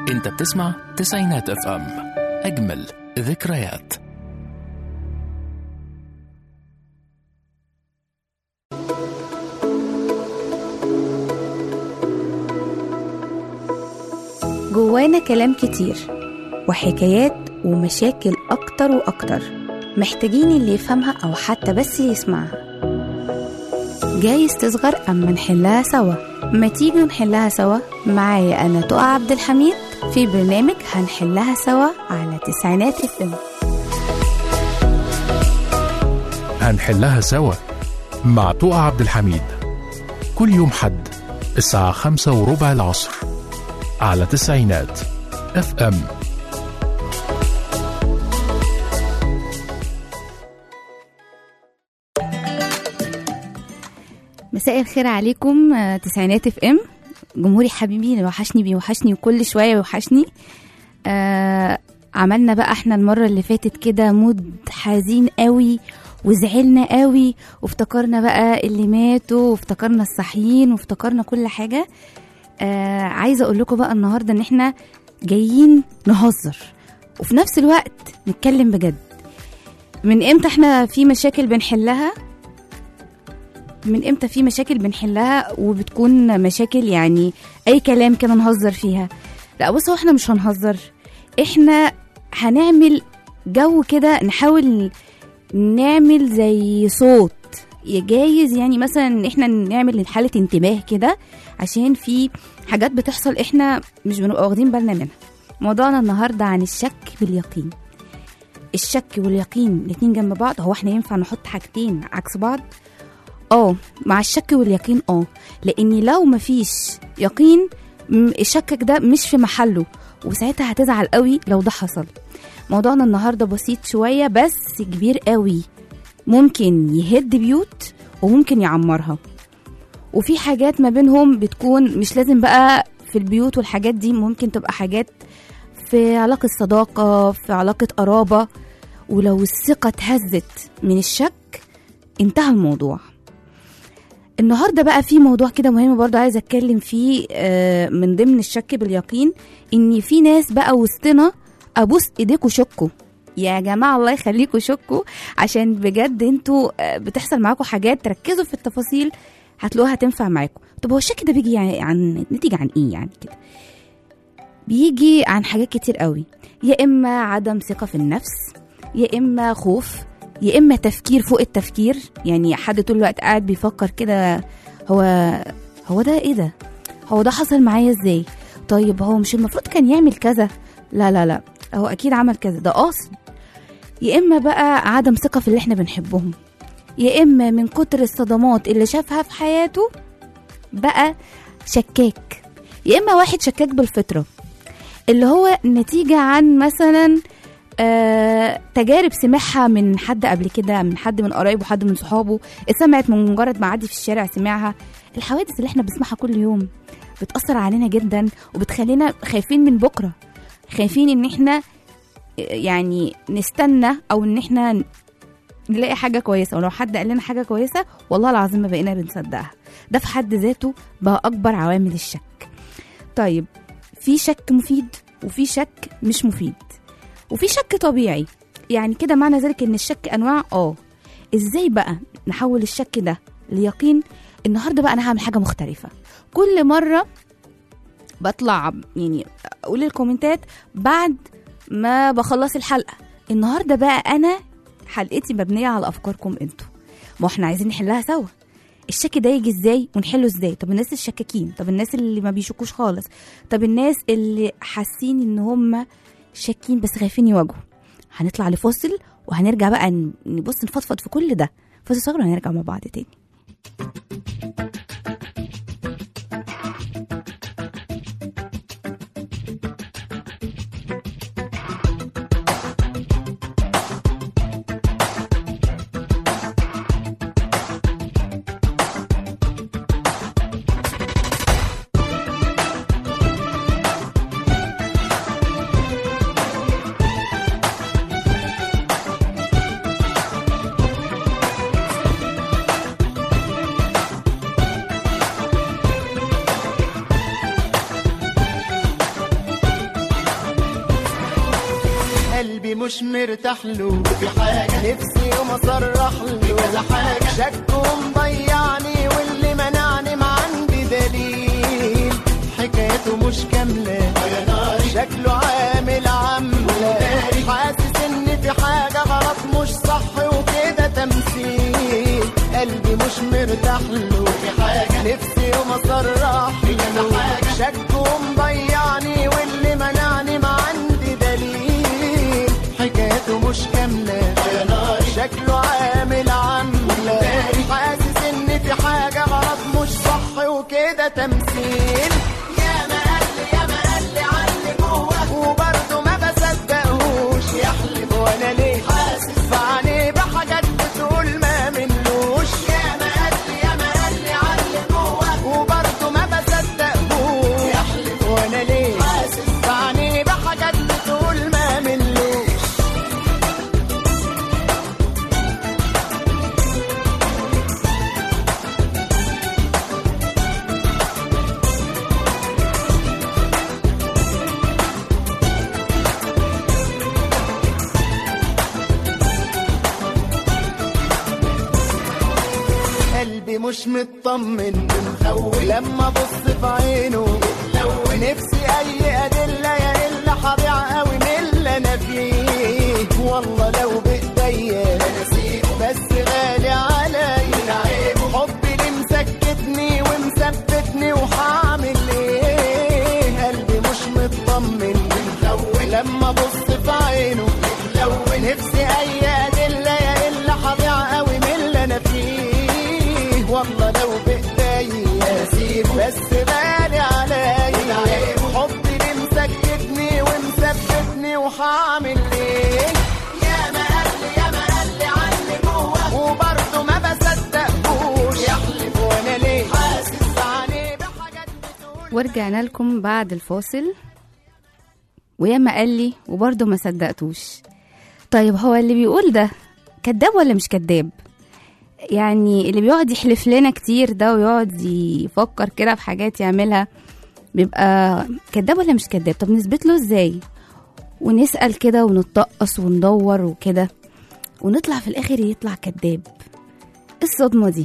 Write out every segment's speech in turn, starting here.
انت بتسمع تسعينات اف ام اجمل ذكريات جوانا كلام كتير وحكايات ومشاكل أكتر وأكتر محتاجين اللي يفهمها أو حتى بس يسمعها جايز تصغر أما نحلها سوا ما تيجي نحلها سوا معايا أنا تقى عبد الحميد في برنامج هنحلها سوا على تسعينات اف ام هنحلها سوا مع طوق عبد الحميد كل يوم حد الساعة خمسة وربع العصر على تسعينات اف ام مساء الخير عليكم آه، تسعينات اف ام جمهوري حبيبي اللي وحشني بيوحشني وكل شويه بيوحشني آه عملنا بقى احنا المره اللي فاتت كده مود حزين قوي وزعلنا قوي وافتكرنا بقى اللي ماتوا وافتكرنا الصحيين وافتكرنا كل حاجه آه عايزه اقول لكم بقى النهارده ان احنا جايين نهزر وفي نفس الوقت نتكلم بجد من امتى احنا في مشاكل بنحلها من امتى في مشاكل بنحلها وبتكون مشاكل يعني اي كلام كده نهزر فيها لا بص هو احنا مش هنهزر احنا هنعمل جو كده نحاول نعمل زي صوت جايز يعني مثلا ان احنا نعمل حالة انتباه كده عشان في حاجات بتحصل احنا مش بنبقى واخدين بالنا منها موضوعنا النهارده عن الشك باليقين الشك واليقين الاتنين جنب بعض هو احنا ينفع نحط حاجتين عكس بعض اه مع الشك واليقين اه لاني لو مفيش يقين م- الشكك ده مش في محله وساعتها هتزعل قوي لو ده حصل موضوعنا النهارده بسيط شويه بس كبير قوي ممكن يهد بيوت وممكن يعمرها وفي حاجات ما بينهم بتكون مش لازم بقى في البيوت والحاجات دي ممكن تبقى حاجات في علاقة صداقة في علاقة قرابة ولو الثقة اتهزت من الشك انتهى الموضوع النهارده بقى في موضوع كده مهم برضه عايزه اتكلم فيه آه، من ضمن الشك باليقين ان في ناس بقى وسطنا ابوس ايديكوا شكوا يا جماعه الله يخليكوا شكوا عشان بجد انتوا آه، بتحصل معاكم حاجات تركزوا في التفاصيل هتلاقوها هتنفع معاكم طب هو الشك ده بيجي يعني عن نتيجه عن ايه يعني كده بيجي عن حاجات كتير قوي يا اما عدم ثقه في النفس يا اما خوف يا اما تفكير فوق التفكير يعني حد طول الوقت قاعد بيفكر كده هو هو ده ايه ده هو ده حصل معايا ازاي طيب هو مش المفروض كان يعمل كذا لا لا لا هو اكيد عمل كذا ده قاصد يا اما بقى عدم ثقه في اللي احنا بنحبهم يا اما من كتر الصدمات اللي شافها في حياته بقى شكاك يا اما واحد شكاك بالفطره اللي هو نتيجه عن مثلا آه، تجارب سمعها من حد قبل كده من حد من قرايبه حد من صحابه سمعت من مجرد ما عدي في الشارع سمعها الحوادث اللي احنا بنسمعها كل يوم بتأثر علينا جدا وبتخلينا خايفين من بكرة خايفين ان احنا آه، يعني نستنى او ان احنا نلاقي حاجة كويسة ولو حد قال لنا حاجة كويسة والله العظيم ما بقينا بنصدقها ده في حد ذاته بقى أكبر عوامل الشك طيب في شك مفيد وفي شك مش مفيد وفي شك طبيعي يعني كده معنى ذلك ان الشك انواع اه ازاي بقى نحول الشك ده ليقين النهارده بقى انا هعمل حاجه مختلفه كل مره بطلع يعني اقول الكومنتات بعد ما بخلص الحلقه النهارده بقى انا حلقتي مبنيه على افكاركم انتوا ما احنا عايزين نحلها سوا الشك ده يجي ازاي ونحله ازاي طب الناس الشكاكين طب الناس اللي ما بيشكوش خالص طب الناس اللي حاسين ان هم شاكين بس خايفين يواجهوا هنطلع لفاصل وهنرجع بقى ن- نبص نفضفض في كل ده فاصل صغير وهنرجع مع بعض تاني قلبي مش مرتاح له في حاجة نفسي يوم اصرح له كذا حاجة شك ومضيعني واللي منعني ما عندي دليل حكايته مش كاملة شكله عامل عاملة حاسس ان في حاجة غلط مش صح وكده تمثيل قلبي مش مرتاح له في حاجة نفسي يوم اصرح له شك ومضيعني واللي منعني ما عندي دليل حكايته مش كاملة شكله عامل عاملة حاسس ان في حاجة غلط مش صح وكده تمثيل يا ما قال لي يا ما قال لي عني جوه وبرضه ما بصدقهوش يحلف وانا ليه حاسس بعينيه بحاجات بتقول ما منلوش يا ما قال لي يا ما قال لي عني جوه وبرضه ما بصدقهوش يحلف وانا ليه حاسس بعينيه بحاجات بتقول ما منلوش قلبي مش مطمن مخوف لما ابص في عينه نفسي اي ادله يا الا هضيع قوي من اللي انا فيه والله لو بايديا بس غالي عليا حبي اللي مسكتني ومثبتني وهعمل ايه قلبي مش مطمن لما ابص في عينه نفسي اي ادله يا الا هضيع قوي من اللي انا فيه والله لو بايديا بس غالي عليا حبي اللي مسكتني ومثبتني وهعمل ايه يا ما قال لي يا ما قال لي عني جوه وبرضه ما بصدقهوش يحلف وانا ليه حاسس عليه بحاجات بتقول ورجعنا لكم بعد الفاصل وياما قال لي وبرضه ما صدقتوش طيب هو اللي بيقول ده كذاب ولا مش كذاب يعني اللي بيقعد يحلف لنا كتير ده ويقعد يفكر كده في حاجات يعملها بيبقى كذاب ولا مش كذاب طب نثبت له ازاي ونسأل كده ونتطقص وندور وكده ونطلع في الآخر يطلع كذاب ايه الصدمة دي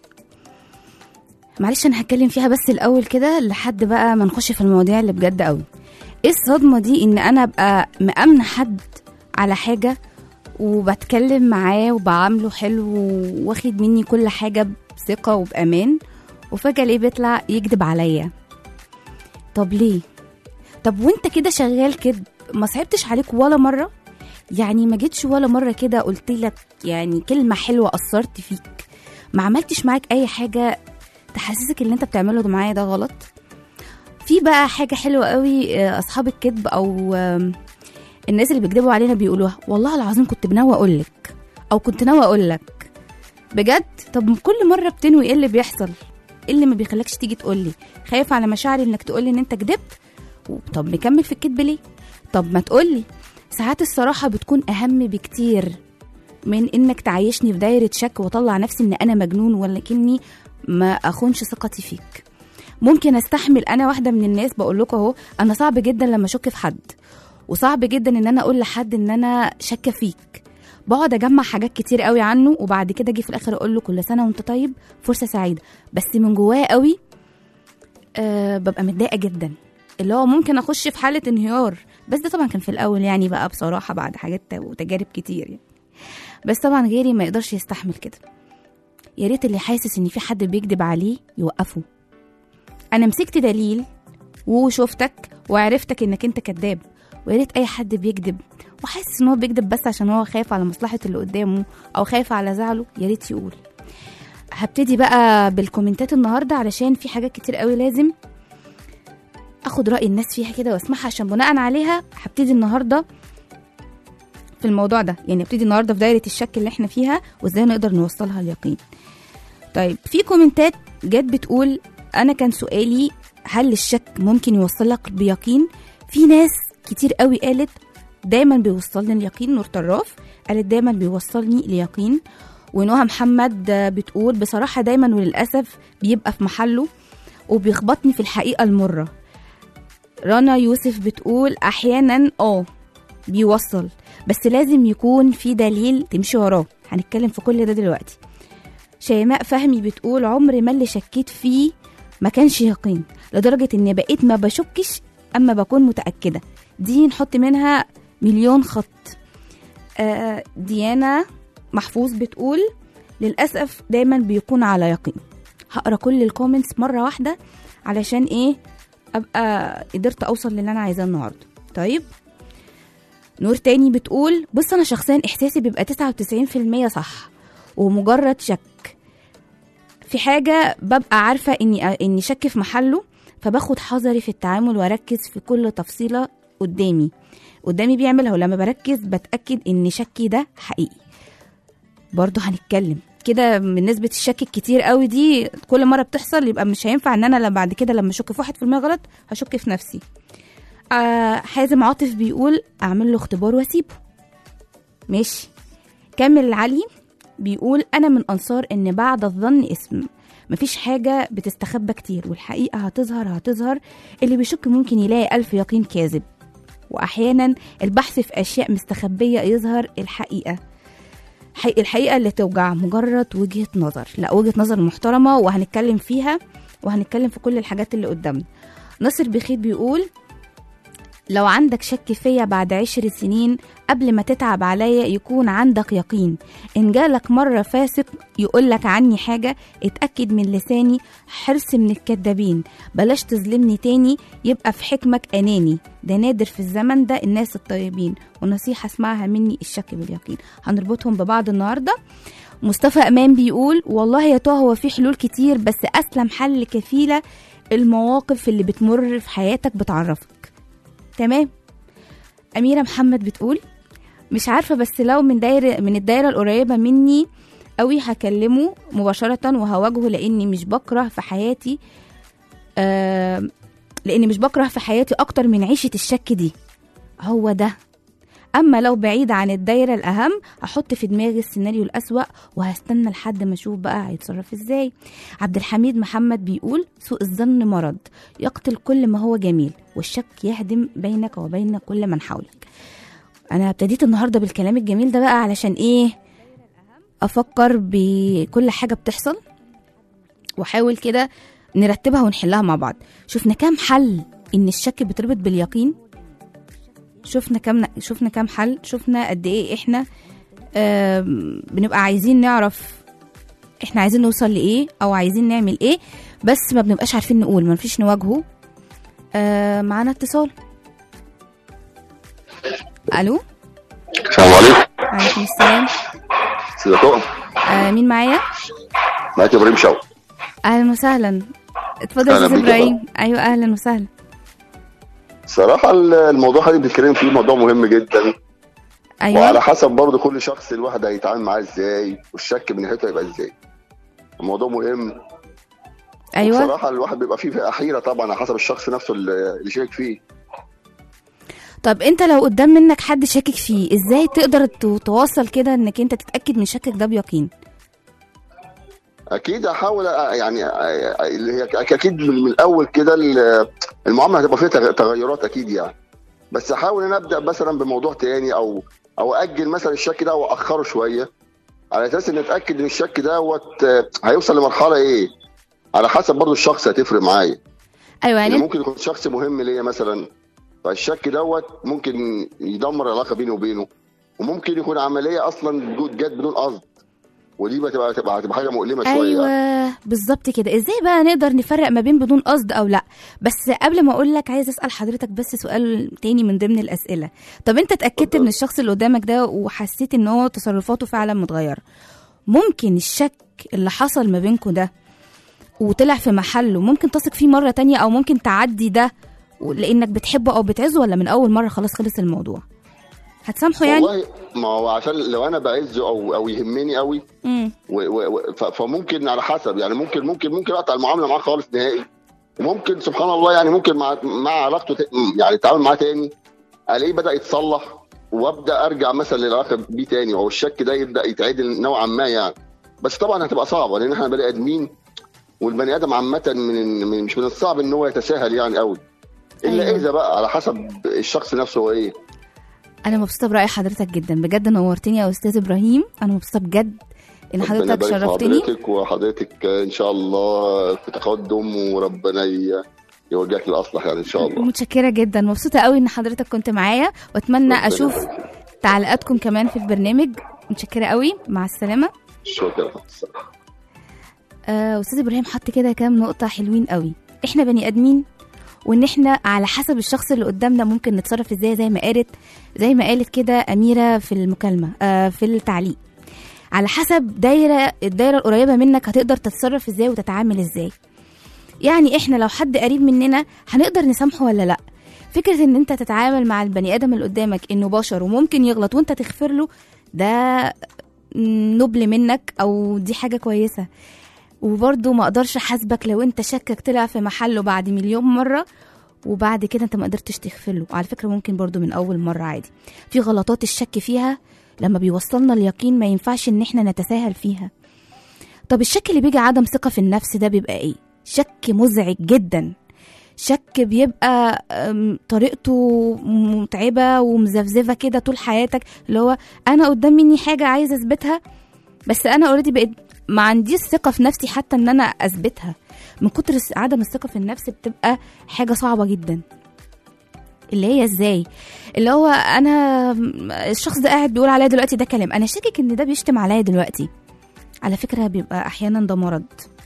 معلش انا هتكلم فيها بس الاول كده لحد بقى ما نخش في المواضيع اللي بجد قوي ايه الصدمه دي ان انا ابقى مأمنه حد على حاجه وبتكلم معاه وبعامله حلو واخد مني كل حاجه بثقه وبامان وفجاه ليه بيطلع يكذب عليا طب ليه طب وانت كده شغال كده ما صعبتش عليك ولا مره يعني ما جيتش ولا مره كده قلت لك يعني كلمه حلوه اثرت فيك ما عملتش معاك اي حاجه تحسسك اللي انت بتعمله ده معايا ده غلط في بقى حاجه حلوه قوي آه، اصحاب الكذب او آم، الناس اللي بيكذبوا علينا بيقولوها والله العظيم كنت بناوي اقول لك او كنت ناوي اقول لك بجد طب كل مره بتنوي ايه اللي بيحصل ايه اللي ما بيخليكش تيجي تقول لي خايف على مشاعري انك تقول لي ان انت كذبت و- طب مكمل في الكذب ليه طب ما تقول لي ساعات الصراحه بتكون اهم بكتير من انك تعيشني في دايره شك واطلع نفسي ان انا مجنون ولكني ما اخونش ثقتي فيك ممكن استحمل انا واحده من الناس بقول لكم اهو انا صعب جدا لما اشك في حد وصعب جدا ان انا اقول لحد ان انا شاكه فيك بقعد اجمع حاجات كتير قوي عنه وبعد كده اجي في الاخر اقول له كل سنه وانت طيب فرصه سعيده بس من جوايا قوي أه ببقى متضايقه جدا اللي هو ممكن اخش في حاله انهيار بس ده طبعا كان في الاول يعني بقى بصراحه بعد حاجات وتجارب كتير يعني بس طبعا غيري ما يقدرش يستحمل كده يا ريت اللي حاسس ان في حد بيكذب عليه يوقفه انا مسكت دليل وشفتك وعرفتك انك انت كذاب ويا ريت اي حد بيكذب وحاسس ان هو بيكذب بس عشان هو خايف على مصلحه اللي قدامه او خايف على زعله يا ريت يقول هبتدي بقى بالكومنتات النهارده علشان في حاجات كتير قوي لازم اخد راي الناس فيها كده واسمعها عشان بناء عليها هبتدي النهارده في الموضوع ده يعني ابتدي النهارده في دايره الشك اللي احنا فيها وازاي نقدر نوصلها اليقين طيب في كومنتات جت بتقول انا كان سؤالي هل الشك ممكن يوصلك بيقين في ناس كتير قوي قالت دايما بيوصلني اليقين نور طراف قالت دايما بيوصلني ليقين ونهى محمد بتقول بصراحة دايما وللأسف بيبقى في محله وبيخبطني في الحقيقة المرة رنا يوسف بتقول أحيانا اه بيوصل بس لازم يكون في دليل تمشي وراه هنتكلم في كل ده دلوقتي شيماء فهمي بتقول عمر ما اللي شكيت فيه ما كانش يقين لدرجة إن بقيت ما بشكش أما بكون متأكدة دي نحط منها مليون خط آه ديانا محفوظ بتقول للأسف دايما بيكون على يقين هقرا كل الكومنتس مرة واحدة علشان إيه أبقى قدرت أوصل للي أنا عايزاه النهاردة طيب نور تاني بتقول بص أنا شخصيا إحساسي بيبقى 99% صح ومجرد شك في حاجة ببقى عارفة إني إني شك في محله فباخد حذري في التعامل وأركز في كل تفصيلة قدامي قدامي بيعملها ولما بركز بتأكد إن شكي ده حقيقي برضه هنتكلم كده من نسبة الشك الكتير قوي دي كل مرة بتحصل يبقى مش هينفع ان انا لما بعد كده لما اشك في واحد في المية غلط هشك في نفسي آه حازم عاطف بيقول اعمل له اختبار واسيبه ماشي كامل علي بيقول انا من انصار ان بعد الظن اسم مفيش حاجة بتستخبى كتير والحقيقة هتظهر هتظهر اللي بيشك ممكن يلاقي ألف يقين كاذب وأحيانا البحث في أشياء مستخبية يظهر الحقيقة حي- الحقيقة اللي توجع مجرد وجهة نظر لا وجهة نظر محترمة وهنتكلم فيها وهنتكلم في كل الحاجات اللي قدامنا ناصر بخيت بيقول لو عندك شك فيا بعد عشر سنين قبل ما تتعب عليا يكون عندك يقين إن جالك مرة فاسق يقولك عني حاجة اتأكد من لساني حرص من الكدابين بلاش تظلمني تاني يبقى في حكمك أناني ده نادر في الزمن ده الناس الطيبين ونصيحة اسمعها مني الشك باليقين هنربطهم ببعض النهاردة مصطفى أمان بيقول والله يا طه هو في حلول كتير بس أسلم حل كفيلة المواقف اللي بتمر في حياتك بتعرفك تمام أميرة محمد بتقول مش عارفة بس لو من دايرة من الدايرة القريبة مني قوي هكلمه مباشرة وهواجهه لأني مش بكره في حياتي آه لأني مش بكره في حياتي أكتر من عيشة الشك دي هو ده أما لو بعيد عن الدايرة الأهم هحط في دماغي السيناريو الأسوأ وهستنى لحد ما أشوف بقى هيتصرف إزاي عبد الحميد محمد بيقول سوء الظن مرض يقتل كل ما هو جميل والشك يهدم بينك وبين كل من حولك أنا ابتديت النهاردة بالكلام الجميل ده بقى علشان إيه أفكر بكل حاجة بتحصل وأحاول كده نرتبها ونحلها مع بعض شفنا كام حل إن الشك بتربط باليقين شفنا كام شفنا كام حل شفنا قد ايه احنا آم، بنبقى عايزين نعرف احنا عايزين نوصل لايه او عايزين نعمل ايه بس ما بنبقاش عارفين نقول ما فيش نواجهه آه معانا اتصال الو السلام عليكم عليكم السلام سيدة طقم آه مين معايا معاك ابراهيم شوقي اهلا وسهلا اتفضل أهلا يا استاذ بيك يا ابراهيم ايوه اهلا وسهلا صراحة الموضوع اللي بنتكلم فيه موضوع مهم جدا ايوه وعلى حسب برضه كل شخص الواحد هيتعامل معاه ازاي والشك من ناحيته هيبقى ازاي الموضوع مهم ايوه بصراحة الواحد بيبقى فيه في حيرة طبعا على حسب الشخص نفسه اللي اللي شاكك فيه طب انت لو قدام منك حد شاكك فيه ازاي تقدر تتواصل كده انك انت تتاكد من شكك ده بيقين اكيد هحاول أ- يعني أ- اللي هي أك- اكيد من من الاول كده ال- المعامله هتبقى فيها تغ- تغيرات اكيد يعني بس احاول ان ابدا مثلا بموضوع تاني او او اجل مثلا الشك ده واخره شويه على اساس ان اتاكد ان الشك دوت آه، هيوصل لمرحله ايه على حسب برضو الشخص هتفرق معايا ايوه يعني يعني ممكن يكون شخص مهم ليا مثلا فالشك دوت ممكن يدمر العلاقه بيني وبينه وممكن يكون عمليه اصلا جت بدون قصد ودي بتبقى هتبقى هتبقى حاجه مؤلمه شويه يعني. ايوه بالظبط كده ازاي بقى نقدر نفرق ما بين بدون قصد او لا بس قبل ما اقول لك عايز اسال حضرتك بس سؤال تاني من ضمن الاسئله طب انت اتاكدت اتفضل. من الشخص اللي قدامك ده وحسيت ان هو تصرفاته فعلا متغيره ممكن الشك اللي حصل ما بينكم ده وطلع في محله ممكن تثق فيه مره تانية او ممكن تعدي ده لانك بتحبه او بتعزه ولا من اول مره خلاص خلص الموضوع هتسامحه يعني والله ما هو عشان لو انا بعزه او او يهمني قوي امم و و و ف- فممكن على حسب يعني ممكن ممكن ممكن اقطع المعامله معاه خالص نهائي وممكن سبحان الله يعني ممكن مع مع علاقته ت- يعني التعامل معاه تاني الاقيه بدا يتصلح وابدا ارجع مثلا للعلاقه بيه تاني او الشك ده يبدا يتعدل نوعا ما يعني بس طبعا هتبقى صعبه لان احنا بني ادمين والبني ادم عامه من, من مش من الصعب ان هو يتساهل يعني قوي الا أيوة. اذا بقى على حسب الشخص نفسه هو ايه انا مبسوطه براي حضرتك جدا بجد نورتني يا استاذ ابراهيم انا مبسوطه بجد ان ربنا حضرتك يبارك في شرفتني حضرتك وحضرتك ان شاء الله في تقدم وربنا ي- يوجهك للاصلح يعني ان شاء الله متشكره جدا مبسوطه قوي ان حضرتك كنت معايا واتمنى ربنا اشوف يبارك. تعليقاتكم كمان في البرنامج متشكره قوي مع السلامه شكرا آه، استاذ ابراهيم حط كده كام نقطه حلوين قوي احنا بني ادمين وان احنا على حسب الشخص اللي قدامنا ممكن نتصرف ازاي زي ما قالت زي ما قالت كده اميره في المكالمه آه في التعليق على حسب دايره الدايره القريبه منك هتقدر تتصرف ازاي وتتعامل ازاي يعني احنا لو حد قريب مننا هنقدر نسامحه ولا لا فكره ان انت تتعامل مع البني ادم اللي قدامك انه بشر وممكن يغلط وانت تغفر له ده نبل منك او دي حاجه كويسه وبرضه ما اقدرش احاسبك لو انت شكك طلع في محله بعد مليون مره وبعد كده انت ما قدرتش تغفر له وعلى فكره ممكن برضه من اول مره عادي في غلطات الشك فيها لما بيوصلنا اليقين ما ينفعش ان احنا نتساهل فيها طب الشك اللي بيجي عدم ثقه في النفس ده بيبقى ايه شك مزعج جدا شك بيبقى أم، طريقته متعبه ومزفزفه كده طول حياتك اللي هو انا قدام مني حاجه عايزه اثبتها بس انا اوريدي بقيت ما عنديش ثقه في نفسي حتى ان انا اثبتها من كتر الس- عدم الثقه في النفس بتبقى حاجه صعبه جدا اللي هي ازاي اللي هو انا الشخص ده قاعد بيقول عليا دلوقتي ده كلام انا شاكك ان ده بيشتم عليا دلوقتي على فكره بيبقى احيانا ده مرض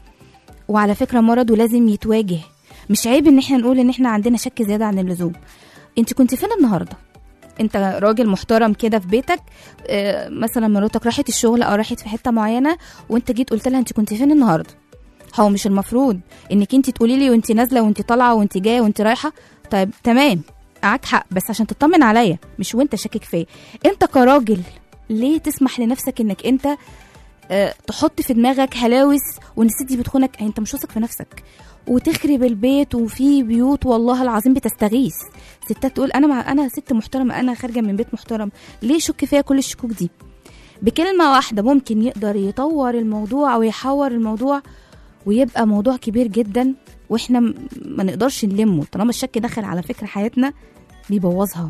وعلى فكره مرض ولازم يتواجه مش عيب ان احنا نقول ان احنا عندنا شك زياده عن اللزوم انت كنت فين النهارده انت راجل محترم كده في بيتك اه، مثلا مراتك راحت الشغل او راحت في حته معينه وانت جيت قلت لها انت كنت فين النهارده هو مش المفروض انك انت تقولي لي وانت نازله وانت طالعه وانت جايه وانت رايحه طيب تمام معاك حق بس عشان تطمن عليا مش وانت شاكك فيا انت كراجل ليه تسمح لنفسك انك انت اه تحط في دماغك هلاوس وان الست دي بتخونك انت مش واثق في نفسك وتخرب البيت وفي بيوت والله العظيم بتستغيث ستات تقول انا مع انا ست محترمه انا خارجه من بيت محترم ليه شك فيا كل الشكوك دي بكلمه واحده ممكن يقدر يطور الموضوع او يحور الموضوع ويبقى موضوع كبير جدا واحنا م- ما نقدرش نلمه طالما الشك دخل على فكره حياتنا بيبوظها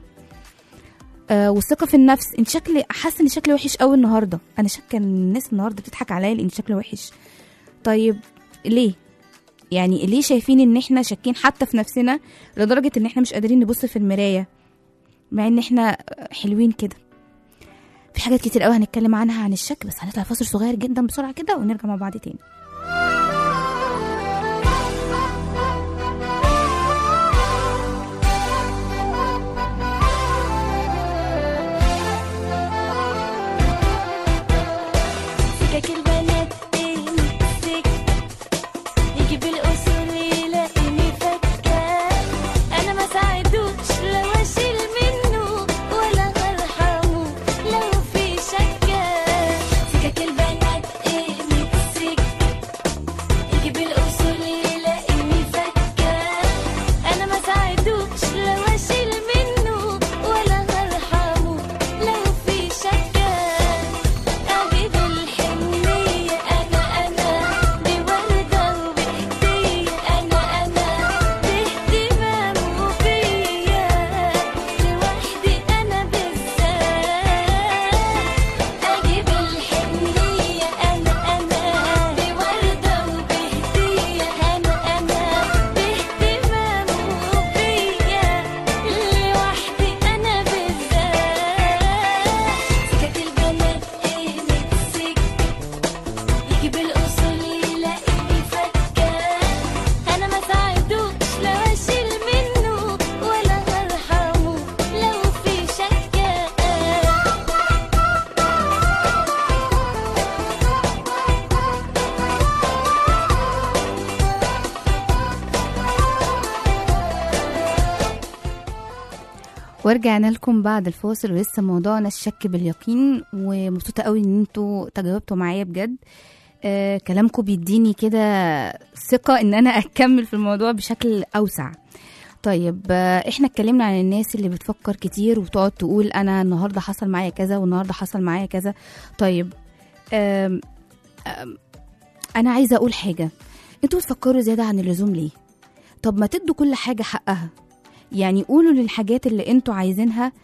آه والثقه في النفس انت شكلي حاسه ان شكلي وحش قوي النهارده انا شاكه ان الناس النهارده بتضحك عليا لان شكلي وحش طيب ليه يعني ليه شايفين ان احنا شاكين حتى في نفسنا لدرجه ان احنا مش قادرين نبص في المرايه مع ان احنا حلوين كده في حاجات كتير قوي هنتكلم عنها عن الشك بس هنطلع فاصل صغير جدا بسرعه كده ونرجع مع بعض تاني سكك البنات تمسك يجيب الأصول يلاقيني فكة أنا ما ساعدوش لو أشيل منه ولا أرحمه لو في شكة سكك البنات تمسك يجيب الأصول يلاقيني فكة أنا ما ساعدوش لو أشيل منه ولا أرحمه لو في شكة أجيب الحنية أنا أنا بوردة وبهدية أنا أنا باهتمام وبيا لوحدي أنا بالذات أجيب الحنية أنا أنا بوردة وبهدية أنا أنا باهتمام وبيا لوحدي أنا بالذات سكك البنات إيه نفسك يجيب الأصول يلاقيني فكة أنا ما ساعدوش لو أشيل منه ولا أرحمه لو في شكة ورجعنا لكم بعد الفاصل ولسه موضوعنا الشك باليقين ومبسوطه قوي ان انتوا تجاوبتوا معايا بجد آه كلامكم بيديني كده ثقه ان انا اكمل في الموضوع بشكل اوسع طيب آه احنا اتكلمنا عن الناس اللي بتفكر كتير وبتقعد تقول انا النهارده حصل معايا كذا والنهارده حصل معايا كذا طيب آم آم انا عايزه اقول حاجه انتوا بتفكروا زياده عن اللزوم ليه طب ما تدوا كل حاجه حقها يعني قولوا للحاجات اللي انتوا عايزينها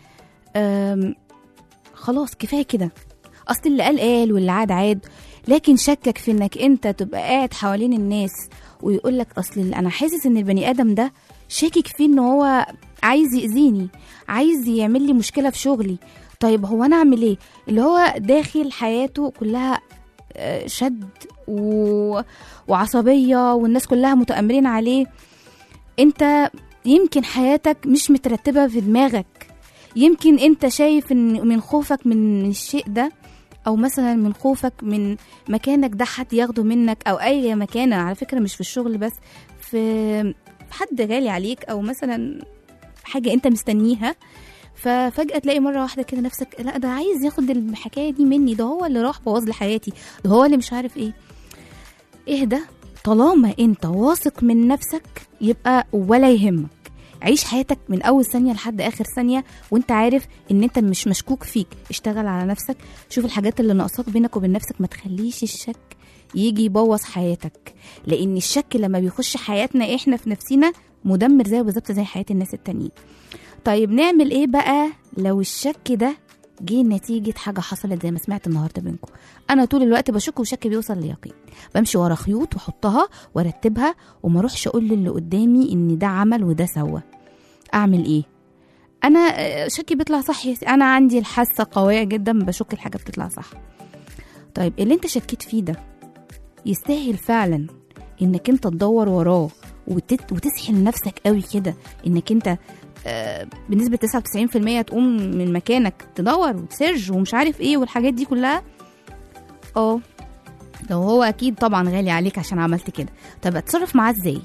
أم، خلاص كفايه كده اصل اللي قال قال واللي عاد عاد لكن شكك في انك انت تبقى قاعد حوالين الناس ويقول لك اصل اللي انا حاسس ان البني ادم ده شاكك فيه ان هو عايز يأذيني عايز يعمل لي مشكله في شغلي طيب هو انا اعمل ايه اللي هو داخل حياته كلها آه، شد و... وعصبيه والناس كلها متآمرين عليه انت يمكن حياتك مش مترتبه في دماغك يمكن انت شايف ان من خوفك من الشيء ده او مثلا من خوفك من مكانك ده حد ياخده منك او اي مكانه على فكره مش في الشغل بس في في حد غالي عليك او مثلا حاجه انت مستنيها ففجاه تلاقي مره واحده كده نفسك لا ده عايز ياخد الحكايه دي مني ده هو اللي راح بوظ لي حياتي ده هو اللي مش عارف ايه اهدى طالما انت واثق من نفسك يبقى ولا يهمك عيش حياتك من اول ثانيه لحد اخر ثانيه وانت عارف ان انت مش مشكوك فيك اشتغل على نفسك شوف الحاجات اللي ناقصاك بينك وبين نفسك ما تخليش الشك يجي يبوظ حياتك لان الشك لما بيخش حياتنا احنا في نفسنا مدمر زي بالظبط زي حياه الناس التانيين طيب نعمل ايه بقى لو الشك ده جه نتيجة حاجة حصلت زي ما سمعت النهاردة بينكم أنا طول الوقت بشك وشك بيوصل ليقين بمشي ورا خيوط وأحطها وأرتبها وما أروحش أقول للي قدامي إن ده عمل وده سوى أعمل إيه؟ أنا آه، شكي بيطلع صح يا سي- أنا عندي الحاسة قوية جدا بشك الحاجة بتطلع صح طيب اللي أنت شكيت فيه ده يستاهل فعلا إنك أنت تدور وراه وتت... وتسحل نفسك قوي كده إنك أنت آه، بنسبة 99% تقوم من مكانك تدور وتسيرج ومش عارف ايه والحاجات دي كلها اه لو هو اكيد طبعا غالي عليك عشان عملت كده طب اتصرف معاه ازاي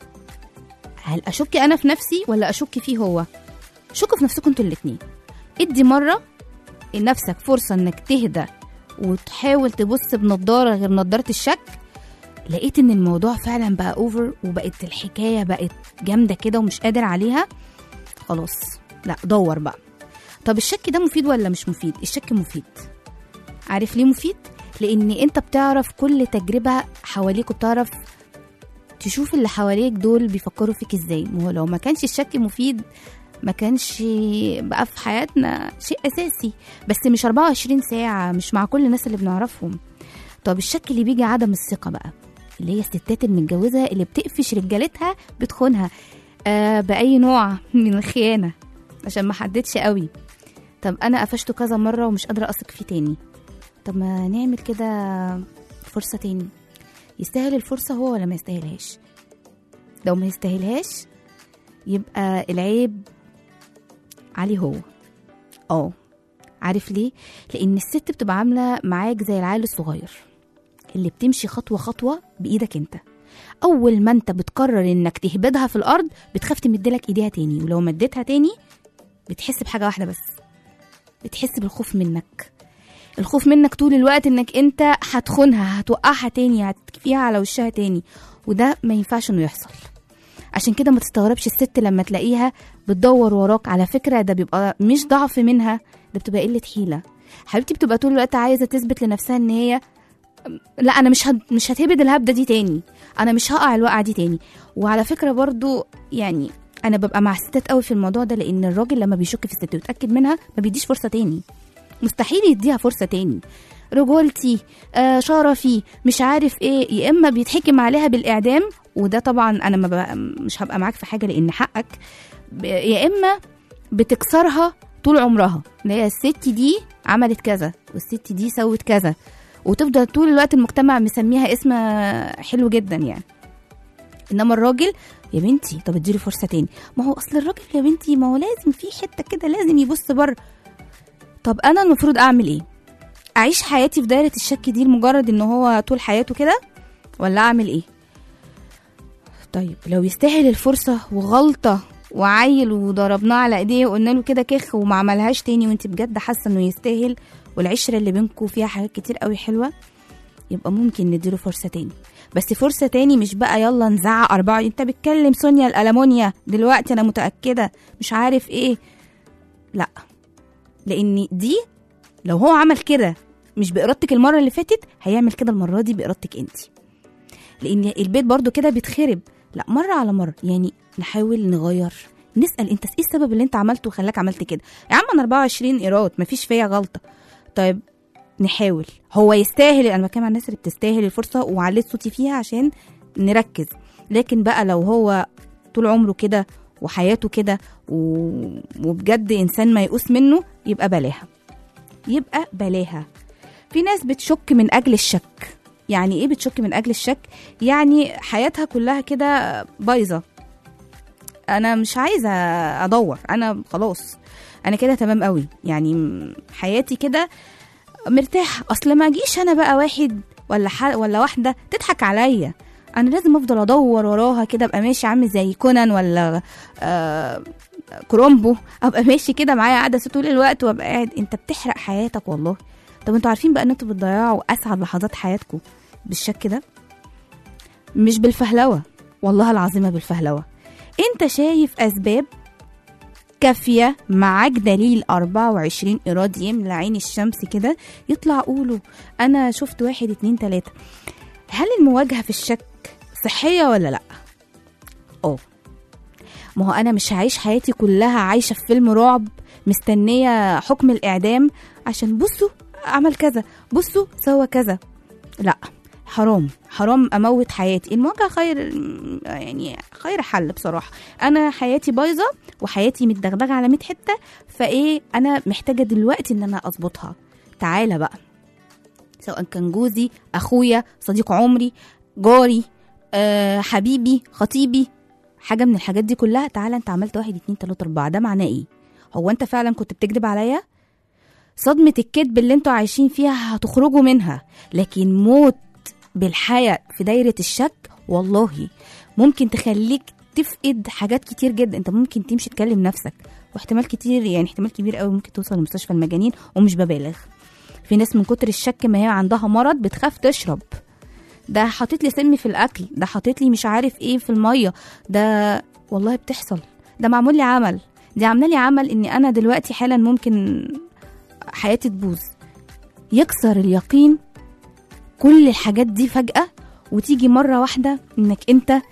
هل اشك انا في نفسي ولا اشك فيه هو شكوا في نفسكم انتوا الاتنين ادي مرة لنفسك فرصة انك تهدى وتحاول تبص بنضارة غير نضارة الشك لقيت ان الموضوع فعلا بقى اوفر وبقت الحكاية بقت جامدة كده ومش قادر عليها خلاص لا دور بقى طب الشك ده مفيد ولا مش مفيد الشك مفيد عارف ليه مفيد لان انت بتعرف كل تجربة حواليك وبتعرف تشوف اللي حواليك دول بيفكروا فيك ازاي ما هو لو ما كانش الشك مفيد ما كانش بقى في حياتنا شيء اساسي بس مش 24 ساعة مش مع كل الناس اللي بنعرفهم طب الشك اللي بيجي عدم الثقة بقى اللي هي الستات المتجوزة اللي بتقفش رجالتها بتخونها آه بأي نوع من الخيانة عشان ما حددش قوي طب أنا قفشته كذا مرة ومش قادرة أثق فيه تاني طب ما نعمل كده فرصة تاني يستاهل الفرصة هو ولا ما يستاهلهاش لو ما يستاهلهاش يبقى العيب عليه هو اه عارف ليه لان الست بتبقى عامله معاك زي العيل الصغير اللي بتمشي خطوه خطوه بايدك انت اول ما انت بتقرر انك تهبدها في الارض بتخاف تمدلك ايديها تاني ولو مديتها تاني بتحس بحاجه واحده بس بتحس بالخوف منك الخوف منك طول الوقت انك انت هتخونها هتوقعها تاني هتكفيها على وشها تاني وده ما ينفعش انه يحصل عشان كده ما تستغربش الست لما تلاقيها بتدور وراك على فكره ده بيبقى مش ضعف منها ده بتبقى قله حيله حبيبتي بتبقى طول الوقت عايزه تثبت لنفسها ان هي لا انا مش هد... مش هتهبد الهبده دي تاني انا مش هقع الوقعه دي تاني وعلى فكره برضو يعني انا ببقى مع الستات قوي في الموضوع ده لان الراجل لما بيشك في الست ويتاكد منها ما بيديش فرصه تاني مستحيل يديها فرصه تاني رجولتي آه شرفي مش عارف ايه يا اما بيتحكم عليها بالاعدام وده طبعا انا ما بقى مش هبقى معاك في حاجه لان حقك ب- يا اما بتكسرها طول عمرها اللي هي الست دي عملت كذا والست دي سوت كذا وتفضل طول الوقت المجتمع مسميها اسم حلو جدا يعني انما الراجل يا بنتي طب اديله فرصه تاني ما هو اصل الراجل يا بنتي ما هو لازم في حته كده لازم يبص بره طب انا المفروض اعمل ايه اعيش حياتي في دايره الشك دي لمجرد ان هو طول حياته كده ولا اعمل ايه طيب لو يستاهل الفرصه وغلطه وعيل وضربناه على ايديه وقلنا له كده كخ وما عملهاش تاني وانت بجد حاسه انه يستاهل والعشره اللي بينكم فيها حاجات كتير قوي حلوه يبقى ممكن نديله فرصه تاني بس فرصه تاني مش بقى يلا نزعق اربعه انت بتكلم سونيا الالمونيا دلوقتي انا متاكده مش عارف ايه لا لان دي لو هو عمل كده مش بارادتك المره اللي فاتت هيعمل كده المره دي بارادتك انت لان البيت برضو كده بيتخرب لا مره على مره يعني نحاول نغير نسال انت ايه السبب اللي انت عملته وخلاك عملت كده يا عم انا 24 ايراد مفيش فيا غلطه طيب نحاول هو يستاهل انا بتكلم عن الناس اللي بتستاهل الفرصه وعليت صوتي فيها عشان نركز لكن بقى لو هو طول عمره كده وحياته كده و- وبجد انسان ما يقوس منه يبقى بلاها يبقى بلاها في ناس بتشك من اجل الشك يعني ايه بتشك من اجل الشك يعني حياتها كلها كده بايظه انا مش عايزه ادور انا خلاص انا كده تمام قوي يعني م- حياتي كده مرتاحه اصل ما اجيش انا بقى واحد ولا ح... ولا واحده تضحك عليا انا لازم افضل ادور وراها كده ابقى ماشي عامل زي كونان ولا آه كرومبو ابقى ماشي كده معايا عدسه طول الوقت وابقى قاعد انت بتحرق حياتك والله طب انتوا عارفين بقى ان انتوا بتضيعوا اسعد لحظات حياتكم بالشك ده مش بالفهلوه والله العظيم ما بالفهلوه انت شايف اسباب كافية معاك دليل 24 إيراد يملى عين الشمس كده يطلع قوله أنا شفت واحد اتنين تلاتة هل المواجهة في الشك صحية ولا لأ؟ اه ما هو أنا مش هعيش حياتي كلها عايشة في فيلم رعب مستنية حكم الإعدام عشان بصوا عمل كذا بصوا سوى كذا لا حرام حرام اموت حياتي المواجهه خير يعني خير حل بصراحه انا حياتي بايظه وحياتي متدغدغه على 100 حته فايه انا محتاجه دلوقتي ان انا اظبطها تعالى بقى سواء كان جوزي اخويا صديق عمري جاري أه حبيبي خطيبي حاجه من الحاجات دي كلها تعالى انت عملت واحد اتنين تلاته اربعه ده معناه ايه هو انت فعلا كنت بتكذب عليا صدمه الكذب اللي انتوا عايشين فيها هتخرجوا منها لكن موت بالحياة في دايرة الشك والله ممكن تخليك تفقد حاجات كتير جدا انت ممكن تمشي تكلم نفسك واحتمال كتير يعني احتمال كبير قوي ممكن توصل لمستشفى المجانين ومش ببالغ في ناس من كتر الشك ما هي عندها مرض بتخاف تشرب ده حاطط لي سم في الاكل ده حاطط لي مش عارف ايه في الميه ده والله بتحصل ده معمول لي عمل دي عامله لي عمل اني انا دلوقتي حالا ممكن حياتي تبوظ يكسر اليقين كل الحاجات دي فجأة وتيجي مرة واحدة انك انت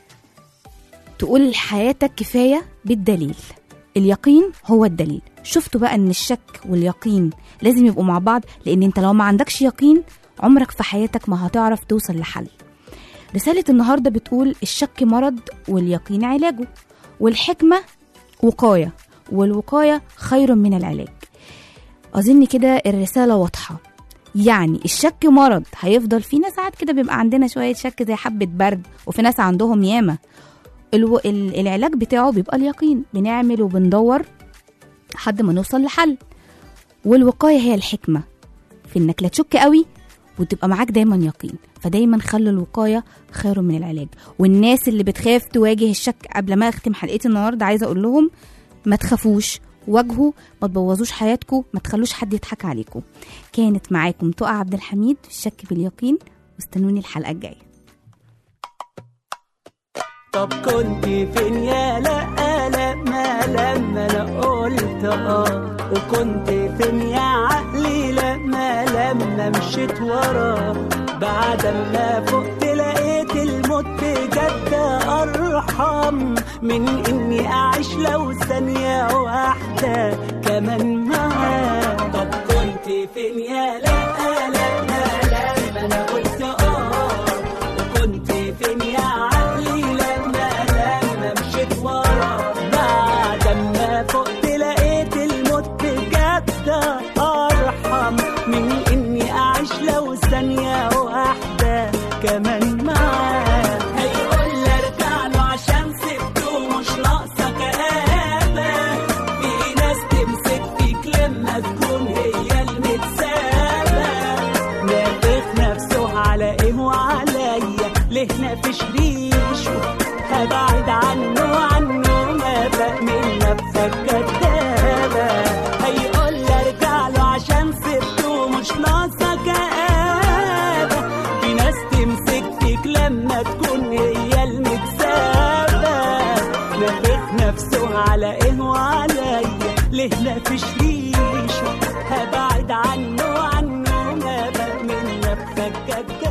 تقول لحياتك كفاية بالدليل اليقين هو الدليل شفتوا بقى ان الشك واليقين لازم يبقوا مع بعض لان انت لو ما عندكش يقين عمرك في حياتك ما هتعرف توصل لحل رسالة النهاردة بتقول الشك مرض واليقين علاجه والحكمة وقاية والوقاية خير من العلاج أظن كده الرسالة واضحة يعني الشك مرض هيفضل فينا ساعات كده بيبقى عندنا شوية شك زي حبة برد وفي ناس عندهم ياما الو... ال- العلاج بتاعه بيبقى اليقين بنعمل وبندور لحد ما نوصل لحل والوقاية هي الحكمة في انك لا تشك قوي وتبقى معاك دايما يقين فدايما خلوا الوقاية خير من العلاج والناس اللي بتخاف تواجه الشك قبل ما اختم حلقتي النهاردة عايزة اقول لهم ما تخافوش واجهوا ما تبوظوش حياتكم ما تخلوش حد يضحك عليكم كانت معاكم تقى عبد الحميد في الشك باليقين واستنوني الحلقة الجاية طب كنت فين يا لا لا ما لما انا قلت اه وكنت فين يا عقلي لما لما مشيت وراه بعد ما فقت لقيت الموت بجد ارحم من اني اعيش لو ثانية واحدة كمان معاه طب كنت فين يا لا لا ما لما انا قلت اه وكنت فين يا عقلي لما لما مشيت ورا بعد ما فقت لقيت الموت بجد ارحم من اني اعيش لو ثانيه واحده كمان معاه هيقول لي ارجع له عشان سبته مش ناقصه كآبه في ناس تمسك فيك لما تكون هي المتسابه نافخ نفسه على ايه وعليا ليه نافش ريشه هبعد عنه عنه ما بقى من نفسك كدابة هيقول لي ارجع له عشان سبته مش ناقصة كآبة في ناس تمسك فيك لما تكون هي المتسابة نافخ نفسه على ايه وعليا ليه نافش ريشه هبعد عنه عنه ما بقى من نفسك كدابة